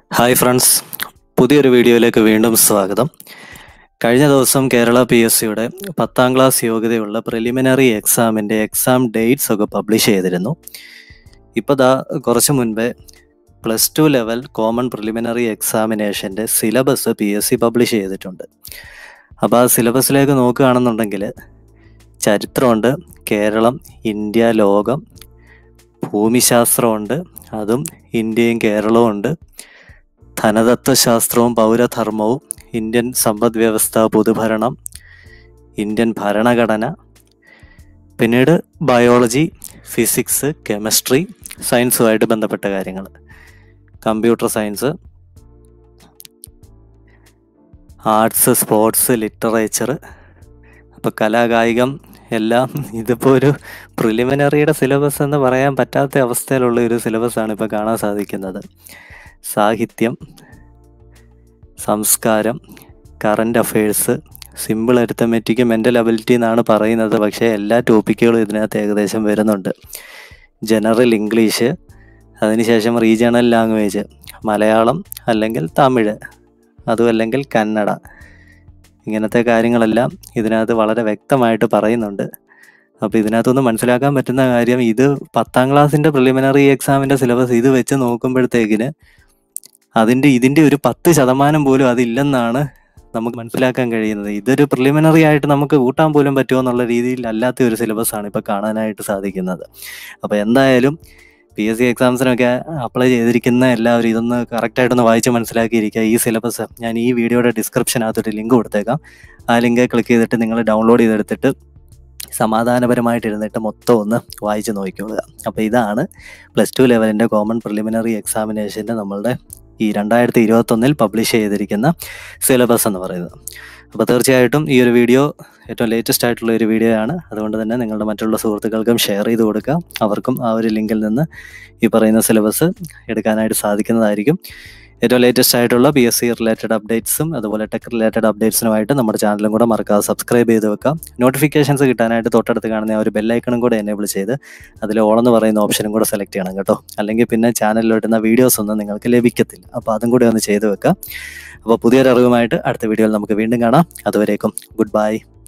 hi friends പുതിയൊരു വീഡിയോയിലേക്ക് വീണ്ടും സ്വാഗതം കഴിഞ്ഞ ദിവസം കേരള പി എസ് സിയുടെ പത്താം ക്ലാസ് യോഗ്യതയുള്ള പ്രിലിമിനറി എക്സാമിൻ്റെ എക്സാം ഡേറ്റ്സ് ഒക്കെ പബ്ലിഷ് ചെയ്തിരുന്നു ഇപ്പോൾ ദാ കുറച്ച് മുൻപേ plus two level common preliminary എക്സാമിനേഷൻ്റെ syllabus P S C publish ചെയ്തിട്ടുണ്ട് അപ്പോൾ ആ സിലബസിലേക്ക് നോക്കുകയാണെന്നുണ്ടെങ്കിൽ ചരിത്രമുണ്ട് കേരളം ഇന്ത്യ ലോകം ഭൂമിശാസ്ത്രമുണ്ട് അതും ഇന്ത്യയും കേരളവും ഉണ്ട് ധനതത്വശാസ്ത്രവും പൗരധർമ്മവും ഇന്ത്യൻ സമ്പദ് വ്യവസ്ഥ പൊതുഭരണം ഇന്ത്യൻ ഭരണഘടന പിന്നീട് ബയോളജി ഫിസിക്സ് കെമിസ്ട്രി സയൻസുമായിട്ട് ബന്ധപ്പെട്ട കാര്യങ്ങൾ computer science arts sports literature അപ്പോൾ കലാകായികം എല്ലാം ഇതിപ്പോൾ ഒരു പ്രിലിമിനറിയുടെ സിലബസ് എന്ന് പറയാൻ പറ്റാത്ത അവസ്ഥയിലുള്ള ഒരു സിലബസാണ് ഇപ്പോൾ കാണാൻ സാധിക്കുന്നത് സാഹിത്യം സംസ്കാരം current affairs simple arithmetic mental ability എന്നാണ് പറയുന്നത് പക്ഷേ എല്ലാ ടോപ്പിക്കുകളും ഇതിനകത്ത് ഏകദേശം വരുന്നുണ്ട് ജനറൽ ഇംഗ്ലീഷ് അതിനുശേഷം റീജിയണൽ ലാംഗ്വേജ് മലയാളം അല്ലെങ്കിൽ തമിഴ് അതും അല്ലെങ്കിൽ കന്നഡ ഇങ്ങനത്തെ കാര്യങ്ങളെല്ലാം ഇതിനകത്ത് വളരെ വ്യക്തമായിട്ട് പറയുന്നുണ്ട് അപ്പോൾ ഇതിനകത്തൊന്ന് മനസ്സിലാക്കാൻ പറ്റുന്ന കാര്യം ഇത് പത്താം ക്ലാസ്സിൻ്റെ പ്രിലിമിനറി എക്സാമിൻ്റെ സിലബസ് ഇത് വെച്ച് നോക്കുമ്പോഴത്തേക്കിന് അതിൻ്റെ ഇതിൻ്റെ ഒരു പത്ത് ശതമാനം പോലും അതില്ലെന്നാണ് നമുക്ക് മനസ്സിലാക്കാൻ കഴിയുന്നത് ഇതൊരു പ്രിലിമിനറി ആയിട്ട് നമുക്ക് കൂട്ടാൻ പോലും പറ്റുമോ എന്നുള്ള രീതിയിൽ അല്ലാത്ത ഒരു സിലബസ് ആണ് ഇപ്പോൾ കാണാനായിട്ട് സാധിക്കുന്നത് അപ്പോൾ എന്തായാലും പി എസ് സി എക്സാംസിനൊക്കെ അപ്ലൈ ചെയ്തിരിക്കുന്ന എല്ലാവരും ഇതൊന്ന് കറക്റ്റായിട്ടൊന്ന് വായിച്ച് മനസ്സിലാക്കിയിരിക്കുക ഈ സിലബസ് ഞാൻ ഈ വീഡിയോയുടെ ഡിസ്ക്രിപ്ഷനകത്തൊരു ലിങ്ക് കൊടുത്തേക്കാം ആ ലിങ്ക് ക്ലിക്ക് ചെയ്തിട്ട് നിങ്ങൾ ഡൗൺലോഡ് ചെയ്തെടുത്തിട്ട് സമാധാനപരമായിട്ട് ഇരുന്നിട്ട് മൊത്തം ഒന്ന് വായിച്ച് നോക്കിക്കൊള്ളുക അപ്പോൾ ഇതാണ് പ്ലസ് ടു ലെവലിൻ്റെ കോമൺ പ്രിലിമിനറി എക്സാമിനേഷൻ്റെ നമ്മളുടെ ഈ രണ്ടായിരത്തി ഇരുപത്തൊന്നിൽ പബ്ലിഷ് ചെയ്തിരിക്കുന്ന സിലബസ് എന്ന് പറയുന്നത് അപ്പോൾ തീർച്ചയായിട്ടും ഈ ഒരു വീഡിയോ ഏറ്റവും ലേറ്റസ്റ്റ് ആയിട്ടുള്ള ഒരു വീഡിയോ ആണ് അതുകൊണ്ട് തന്നെ നിങ്ങളുടെ മറ്റുള്ള സുഹൃത്തുക്കൾക്കും ഷെയർ ചെയ്ത് കൊടുക്കുക അവർക്കും ആ ഒരു ലിങ്കിൽ നിന്ന് ഈ പറയുന്ന സിലബസ് എടുക്കാനായിട്ട് സാധിക്കുന്നതായിരിക്കും ഏറ്റവും ലേറ്റസ്റ്റ് ആയിട്ടുള്ള പി എസ് സി റിലേറ്റഡ് അപ്ഡേറ്റ്സും അതുപോലെ ടെക് റിലേറ്റഡ് അപ്ഡേറ്റ്സിനുമായിട്ട് നമ്മുടെ ചാനലും കൂടെ മറക്കാതെ സബ്സ്ക്രൈബ് ചെയ്ത് വെക്കാം നോട്ടിഫിക്കേഷൻസ് കിട്ടാനായിട്ട് തൊട്ടടുത്ത് കാണുന്ന ആ ഒരു ബെല്ലൈക്കണും കൂടെ എനേബിൾ ചെയ്ത് അതിൽ ഓളെന്ന് പറയുന്ന ഓപ്ഷനും കൂടെ സെലക്ട് ചെയ്യണം കേട്ടോ അല്ലെങ്കിൽ പിന്നെ ചാനലിൽ ഇടുന്ന വീഡിയോസ് ഒന്നും നിങ്ങൾക്ക് ലഭിക്കത്തില്ല അപ്പോൾ അതും കൂടി ഒന്ന് ചെയ്ത് വെക്കാം അപ്പോൾ പുതിയൊരു അറിവുമായിട്ട് അടുത്ത വീഡിയോയിൽ നമുക്ക് വീണ്ടും കാണാം അതുവരേക്കും ഗുഡ് ബൈ